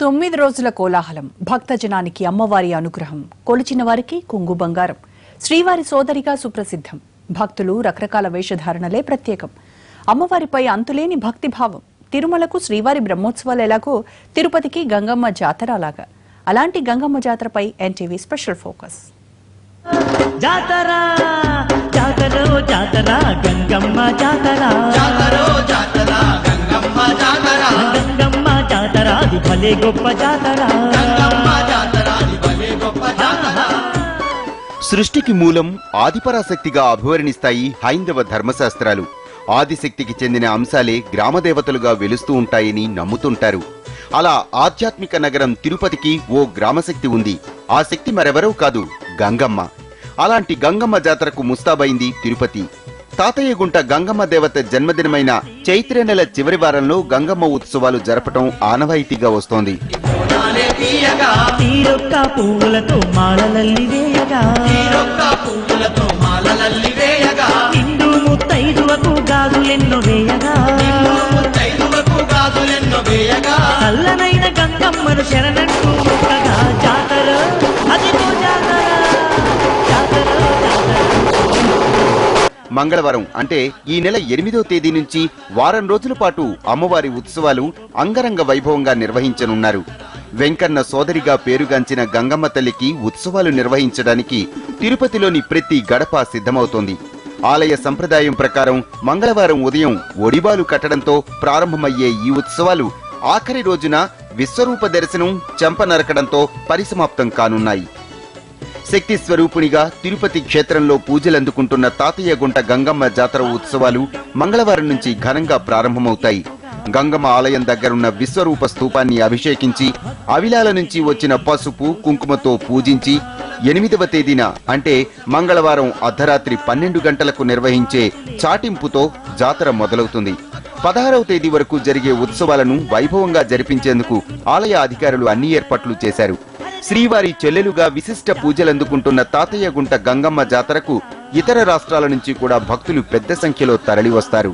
తొమ్మిది రోజుల కోలాహలం భక్తజనానికి అమ్మవారి అనుగ్రహం కొలిచిన వారికి కొంగు బంగారం శ్రీవారి సోదరిగా సుప్రసిద్ధం భక్తులు రకరకాల వేషధారణలే ప్రత్యేకం అమ్మవారిపై అంతులేని భక్తిభావం తిరుమలకు శ్రీవారి బ్రహ్మోత్సవాలు ఎలాగో తిరుపతికి గంగమ్మ జాతర అలాగా అలాంటి గంగమ్మ జాతరపై ఎన్టీవీ స్పెషల్ ఫోకస్ జాతర జాతర జాతర గంగమ్మ జాతర జాతరో జాతర గంగమ్మ జాతర గంగమ్మ జాతర అది భలే గొప్ప జాతర గంగమ్మ జాతర అది భలే గొప్ప జాతర సృష్టికి మూలం ఆదిపరాశక్తిగా అభివర్ణిస్తాయి హైందవ ధర్మశాస్త్రాలు ఆదిశక్తికి చెందిన అంశాలే గ్రామదేవతలుగా వెలుస్తూ ఉంటాయని నమ్ముతుంటారు అలా ఆధ్యాత్మిక నగరం తిరుపతికి ఓ గ్రామశక్తి ఉంది ఆ శక్తి మరెవరూ కాదు గంగమ్మ అలాంటి గంగమ్మ జాతరకు ముస్తాబైంది తిరుపతి తాతయ్యగుంట గంగమ్మ దేవత జన్మదినమైన చైత్ర నెల చివరి వారంలో గంగమ్మ ఉత్సవాలు జరపటం ఆనవాయితీగా వస్తోంది నానే తీయగా తీరొక్క పువ్వులతో మాలలల్లి వేయగా తీరొక్క పువ్వులతో మాలలల్లి వేయగా నిండు ముత్తైదువకు గాజులెన్నో వేయగా ముత్తైదువకు గాజులెన్నో వేయగా చల్లనైన గంగమ్మను శరణంటూ మొక్కగా జాతర అదిగో జాతర జాతర జాతర మంగళవారం అంటే ఈ నెల ఎనిమిదో తేదీ నుంచి వారం రోజుల పాటు అమ్మవారి ఉత్సవాలు అంగరంగ వైభవంగా నిర్వహించనున్నారు వెంకన్న సోదరిగా పేరుగాంచిన గంగమ్మ తల్లికి ఉత్సవాలు నిర్వహించడానికి తిరుపతిలోని ప్రతి గడప సిద్ధమవుతోంది ఆలయ సంప్రదాయం ప్రకారం మంగళవారం ఉదయం ఒడిబాలు కట్టడంతో ప్రారంభమయ్యే ఈ ఉత్సవాలు ఆఖరి రోజున విశ్వరూప దర్శనం చెంప నరకడంతో పరిసమాప్తం కానున్నాయి శక్తి స్వరూపునిగా తిరుపతి క్షేత్రంలో పూజలందుకుంటున్న తాతయ్యగుంట గంగమ్మ జాతర ఉత్సవాలు మంగళవారం నుంచి ఘనంగా ప్రారంభమవుతాయి గంగమ్మ ఆలయం దగ్గరున్న విశ్వరూప స్తూపాన్ని అభిషేకించి అవిలాల నుంచి వచ్చిన పసుపు కుంకుమతో పూజించి ఎనిమిదవ తేదీన అంటే మంగళవారం అర్ధరాత్రి పన్నెండు గంటలకు నిర్వహించే చాటింపుతో జాతర మొదలవుతుంది పదహారవ తేదీ వరకు జరిగే ఉత్సవాలను వైభవంగా జరిపించేందుకు ఆలయ అధికారులు అన్ని ఏర్పాట్లు చేశారు శ్రీవారి చెల్లెలుగా విశిష్ట పూజలందుకుంటున్న తాతయ్యగుంట గంగమ్మ జాతరకు ఇతర రాష్ట్రాల నుంచి కూడా భక్తులు పెద్ద సంఖ్యలో తరలివస్తారు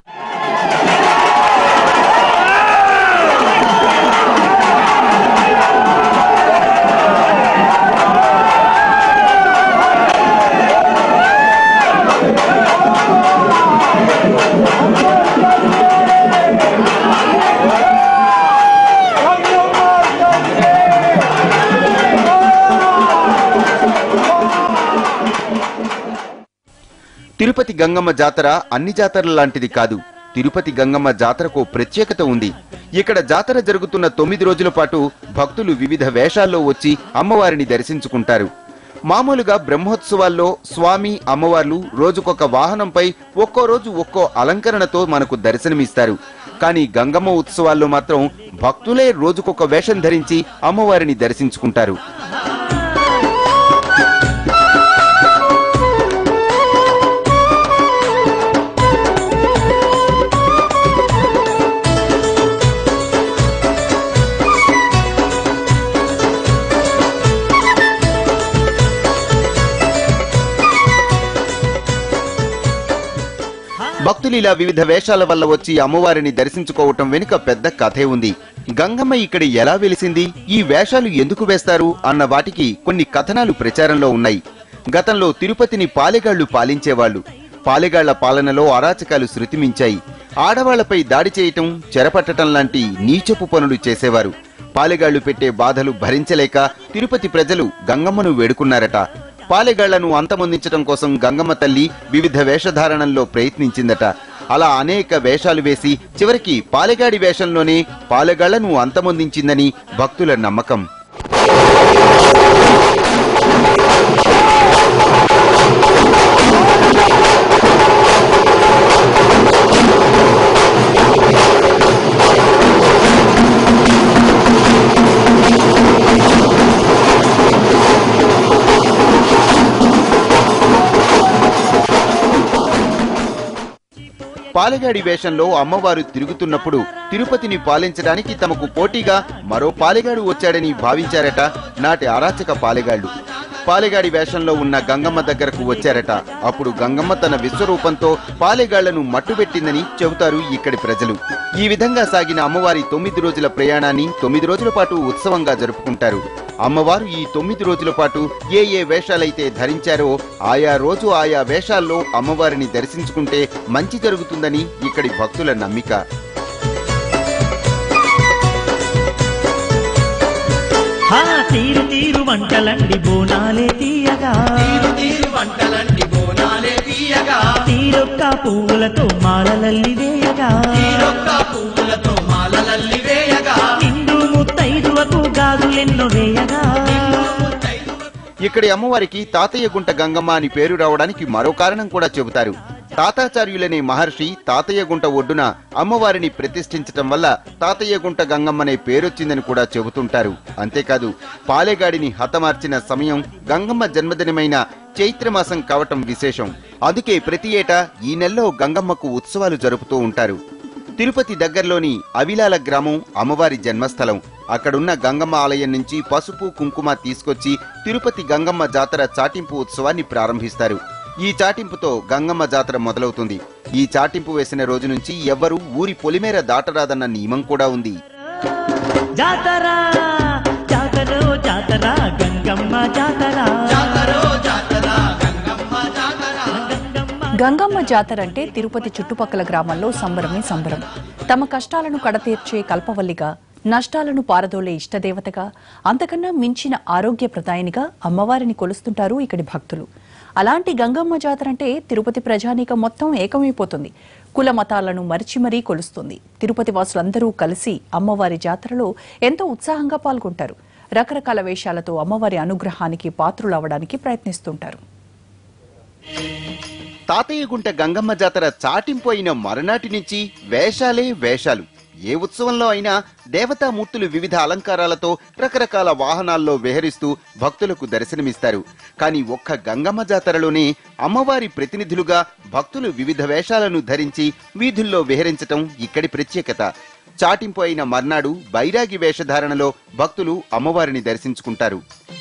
తిరుపతి గంగమ్మ జాతర అన్ని జాతరల లాంటిది కాదు తిరుపతి గంగమ్మ జాతరకు ఓ ప్రత్యేకత ఉంది ఇక్కడ జాతర జరుగుతున్న తొమ్మిది రోజుల పాటు భక్తులు వివిధ వేషాల్లో వచ్చి అమ్మవారిని దర్శించుకుంటారు మామూలుగా బ్రహ్మోత్సవాల్లో స్వామి అమ్మవార్లు రోజుకొక వాహనంపై ఒక్కో రోజు ఒక్కో అలంకరణతో మనకు దర్శనమిస్తారు కానీ గంగమ్మ ఉత్సవాల్లో మాత్రం భక్తులే రోజుకొక వేషం ధరించి అమ్మవారిని దర్శించుకుంటారు భక్తులు ఇలా వివిధ వేషాల వల్ల వచ్చి అమ్మవారిని దర్శించుకోవటం వెనుక పెద్ద కథే ఉంది గంగమ్మ ఇక్కడ ఎలా వెలిసింది ఈ వేషాలు ఎందుకు వేస్తారు అన్న వాటికి కొన్ని కథనాలు ప్రచారంలో ఉన్నాయి గతంలో తిరుపతిని పాలెగాళ్లు పాలించేవాళ్లు పాలెగాళ్ల పాలనలో అరాచకాలు శృతిమించాయి ఆడవాళ్లపై దాడి చేయటం చెరపట్టటం లాంటి నీచపు పనులు చేసేవారు పాలెగాళ్లు పెట్టే బాధలు భరించలేక తిరుపతి ప్రజలు గంగమ్మను వేడుకున్నారట పాలెగాళ్లను అంతమొందించడం కోసం గంగమ్మ తల్లి వివిధ వేషధారణల్లో ప్రయత్నించిందట అలా అనేక వేషాలు వేసి చివరికి పాలెగాడి వేషంలోనే పాలెగాళ్లను అంతమొందించిందని భక్తుల నమ్మకం పాలెగాడి వేషంలో అమ్మవారు తిరుగుతున్నప్పుడు తిరుపతిని పాలించడానికి తమకు పోటీగా మరో పాలెగాడు వచ్చాడని భావించారట నాటి అరాచక పాలెగాళ్లు పాలెగాడి వేషంలో ఉన్న గంగమ్మ దగ్గరకు వచ్చారట అప్పుడు గంగమ్మ తన విశ్వరూపంతో పాలెగాళ్లను మట్టుబెట్టిందని చెబుతారు ఇక్కడి ప్రజలు ఈ విధంగా సాగిన అమ్మవారి తొమ్మిది రోజుల ప్రయాణాన్ని తొమ్మిది రోజుల పాటు ఉత్సవంగా జరుపుకుంటారు అమ్మవారు ఈ తొమ్మిది రోజుల పాటు ఏ ఏ వేషాలైతే ధరించారో ఆయా రోజు ఆయా వేషాల్లో అమ్మవారిని దర్శించుకుంటే మంచి జరుగుతుందని ఇక్కడి భక్తుల నమ్మిక హా తీరు తీరు వంటలండి బోనాలే తీయగా తీరు తీరు వంటలంటి బోనాలే తీయగా తీరొక్క పువ్వులతో మాలలల్లి వేయగా తీరొక్క పువ్వులతో మాలలల్లి వేయగా నిండు ముత్తైదువకు గాజులెన్నో వేయగా ఇక్కడి అమ్మవారికి తాతయ్య గుంట గంగమ్మ అని పేరు రావడానికి మరో కారణం కూడా చెబుతారు తాతాచార్యులనే మహర్షి తాతయ్య గుంట ఒడ్డున అమ్మవారిని ప్రతిష్ఠించటం వల్ల తాతయ్య గుంట గంగమ్మనే పేరొచ్చిందని కూడా చెబుతుంటారు అంతేకాదు పాలెగాడిని హతమార్చిన సమయం గంగమ్మ జన్మదినమైన చైత్రమాసం కావటం విశేషం అందుకే ప్రతి ఏటా ఈ నెలలో గంగమ్మకు ఉత్సవాలు జరుపుతూ ఉంటారు తిరుపతి దగ్గరలోని అవిలాల గ్రామం అమ్మవారి జన్మస్థలం అక్కడున్న గంగమ్మ ఆలయం నుంచి పసుపు కుంకుమ తీసుకొచ్చి తిరుపతి గంగమ్మ జాతర చాటింపు ఉత్సవాన్ని ప్రారంభిస్తారు ఈ చాటింపుతో గంగమ్మ జాతర మొదలవుతుంది ఈ చాటింపు వేసిన రోజు నుంచి ఎవ్వరూ ఊరి పొలిమేర దాటరాదన్న నియమం కూడా ఉంది జాతర జాతర జాతర గంగమ్మ జాతర జాతరో జాతర గంగమ్మ జాతర గంగమ్మ గంగమ్మ జాతర అంటే తిరుపతి చుట్టుపక్కల గ్రామాల్లో సంబరమే సంబరం తమ కష్టాలను కడతీర్చే కల్పవల్లిగా నష్టాలను పారదోలే ఇష్టదేవతగా అంతకన్నా మించిన ఆరోగ్య ప్రదాయనిగా అమ్మవారిని కొలుస్తుంటారు ఇక్కడి భక్తులు అలాంటి గంగమ్మ జాతర అంటే తిరుపతి ప్రజానీక మొత్తం ఏకమైపోతుంది కుల మతాలను మరిచి మరీ కొలుస్తుంది తిరుపతి వాసులందరూ కలిసి అమ్మవారి జాతరలో ఎంతో ఉత్సాహంగా పాల్గొంటారు రకరకాల వేషాలతో అమ్మవారి అనుగ్రహానికి పాత్రులవ్వడానికి ప్రయత్నిస్తుంటారు తాతయ్యగుంట గంగమ్మ జాతర చాటింపు అయిన మరునాటి నుంచి వేషాలే వేషాలు ఏ ఉత్సవంలో అయినా దేవతామూర్తులు వివిధ అలంకారాలతో రకరకాల వాహనాల్లో విహరిస్తూ భక్తులకు దర్శనమిస్తారు కానీ ఒక్క గంగమ్మ జాతరలోనే అమ్మవారి ప్రతినిధులుగా భక్తులు వివిధ వేషాలను ధరించి వీధుల్లో విహరించటం ఇక్కడి ప్రత్యేకత చాటింపు అయిన మర్నాడు బైరాగి వేషధారణలో భక్తులు అమ్మవారిని దర్శించుకుంటారు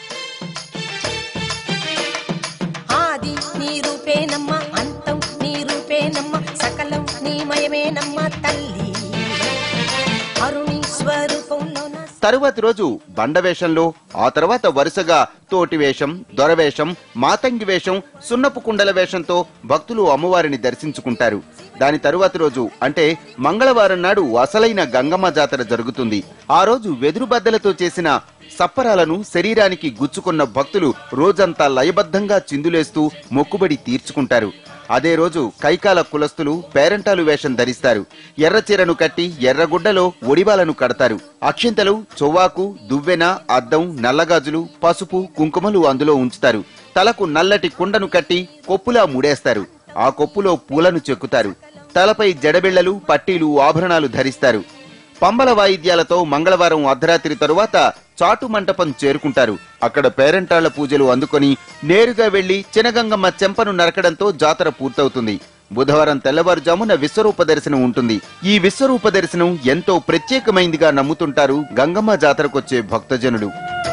ఆది నీ రూపేనమ్మ అంతం నీ రూపేనమ్మ సకలం నీ మయమేనమ్మ తల్లి అరుణి స్వరూపంలో నా తరువాతి రోజు బండ వేషంలో ఆ తర్వాత వరుసగా తోటి వేషం దొరవేషం మాతంగి వేషం సున్నపు కుండల వేషంతో భక్తులు అమ్మవారిని దర్శించుకుంటారు దాని తరువాతి రోజు అంటే మంగళవారం నాడు అసలైన గంగమ్మ జాతర జరుగుతుంది ఆ రోజు వెదురు బద్దలతో చేసిన సప్పరాలను శరీరానికి గుచ్చుకున్న భక్తులు రోజంతా లయబద్ధంగా చిందులేస్తూ మొక్కుబడి తీర్చుకుంటారు అదే రోజు కైకాల కులస్తులు పేరంటాలు వేషం ధరిస్తారు ఎర్ర చీరను కట్టి ఎర్రగుడ్డలో ఒడివాలను కడతారు అక్షింతలు చొవ్వాకు దువ్వెన అద్దం నల్లగాజులు పసుపు కుంకుమలు అందులో ఉంచుతారు తలకు నల్లటి కుండను కట్టి కొప్పులా ముడేస్తారు ఆ కొప్పులో పూలను చెక్కుతారు తలపై జడబిళ్లలు పట్టీలు ఆభరణాలు ధరిస్తారు పంబల వాయిద్యాలతో మంగళవారం అర్ధరాత్రి తరువాత చాటు మంటపం చేరుకుంటారు అక్కడ పేరంటాళ్ల పూజలు అందుకొని నేరుగా వెళ్లి చినగంగమ్మ చెంపను నరకడంతో జాతర పూర్తవుతుంది బుధవారం తెల్లవారుజామున విశ్వరూప దర్శనం ఉంటుంది ఈ విశ్వరూప దర్శనం ఎంతో ప్రత్యేకమైందిగా నమ్ముతుంటారు గంగమ్మ జాతరకొచ్చే భక్తజనులు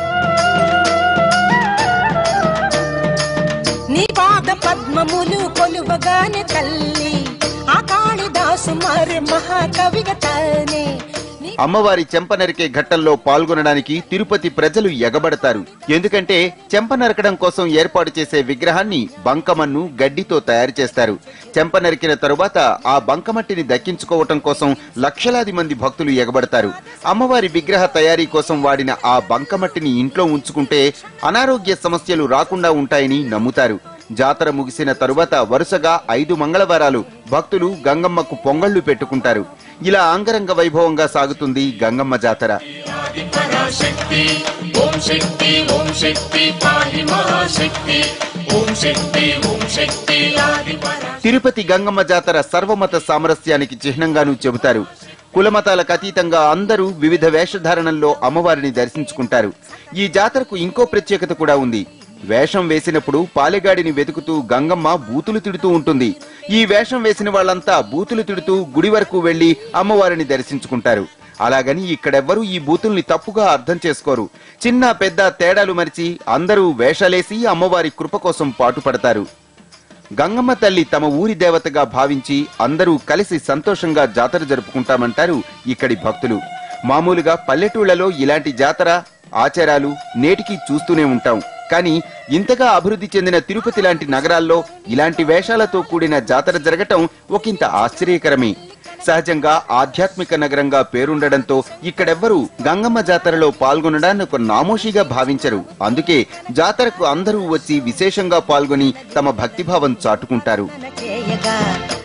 నీ పాద పద్మములు కొలువగానే తల్లి ఆ కాళిదాసు మరి మహాకవిగా తానే నీ అమ్మవారి చెంప నరికే ఘట్టంలో పాల్గొనడానికి తిరుపతి ప్రజలు ఎగబడతారు ఎందుకంటే చెంప నరకడం కోసం ఏర్పాటు చేసే విగ్రహాన్ని బంకమన్ను గడ్డితో తయారు చేస్తారు చెంప నరికిన తరువాత ఆ బంకమట్టిని దక్కించుకోవటం కోసం లక్షలాది మంది భక్తులు ఎగబడతారు అమ్మవారి విగ్రహ తయారీ కోసం వాడిన ఆ బంకమట్టిని ఇంట్లో ఉంచుకుంటే అనారోగ్య సమస్యలు రాకుండా ఉంటాయని నమ్ముతారు జాతర ముగిసిన తరువాత వరుసగా ఐదు మంగళవారాలు భక్తులు గంగమ్మకు పొంగళ్లు పెట్టుకుంటారు ఇలా అంగరంగ వైభవంగా సాగుతుంది గంగమ్మ జాతర పరాశక్తి ఓం శక్తి ఓం శక్తి పాహి మహాశక్తి ఓం శక్తి ఓం శక్తి ఆది పరా తిరుపతి గంగమ్మ జాతర సర్వమత సామరస్యానికి చిహ్నంగాను చెబుతారు కులమతాలకు అతీతంగా అందరూ వివిధ వేషధారణల్లో అమ్మవారిని దర్శించుకుంటారు ఈ జాతరకు ఇంకో ప్రత్యేకత కూడా ఉంది వేషం వేసినప్పుడు పాలెగాడిని వెతుకుతూ గంగమ్మ బూతులు తిడుతూ ఉంటుంది ఈ వేషం వేసిన వాళ్ళంతా బూతులు తిడుతూ గుడి వరకు వెళ్లి అమ్మవారిని దర్శించుకుంటారు అలాగని ఇక్కడెవ్వరూ ఈ బూతుల్ని తప్పుగా అర్థం చేసుకోరు చిన్న పెద్ద తేడాలు మరిచి అందరూ వేషాలేసి అమ్మవారి కృప కోసం పాటుపడతారు గంగమ్మ తల్లి తమ ఊరి దేవతగా భావించి అందరూ కలిసి సంతోషంగా జాతర జరుపుకుంటామంటారు ఇక్కడి భక్తులు మామూలుగా పల్లెటూళ్లలో ఇలాంటి జాతర ఆచారాలు నేటికి చూస్తూనే ఉంటాం కానీ ఇంతగా అభివృద్ధి చెందిన తిరుపతి లాంటి నగరాల్లో ఇలాంటి వేషాలతో కూడిన జాతర జరగటం ఒకంత ఆశ్చర్యకరమే సహజంగా ఆధ్యాత్మిక నగరంగా పేరుండడంతో ఇక్కడెవ్వరూ గంగమ్మ జాతరలో పాల్గొనడాన్ని ఒక నామోషిగా భావించరు అందుకే జాతరకు అందరూ వచ్చి విశేషంగా పాల్గొని తమ భక్తిభావం చాటుకుంటారు చేయగా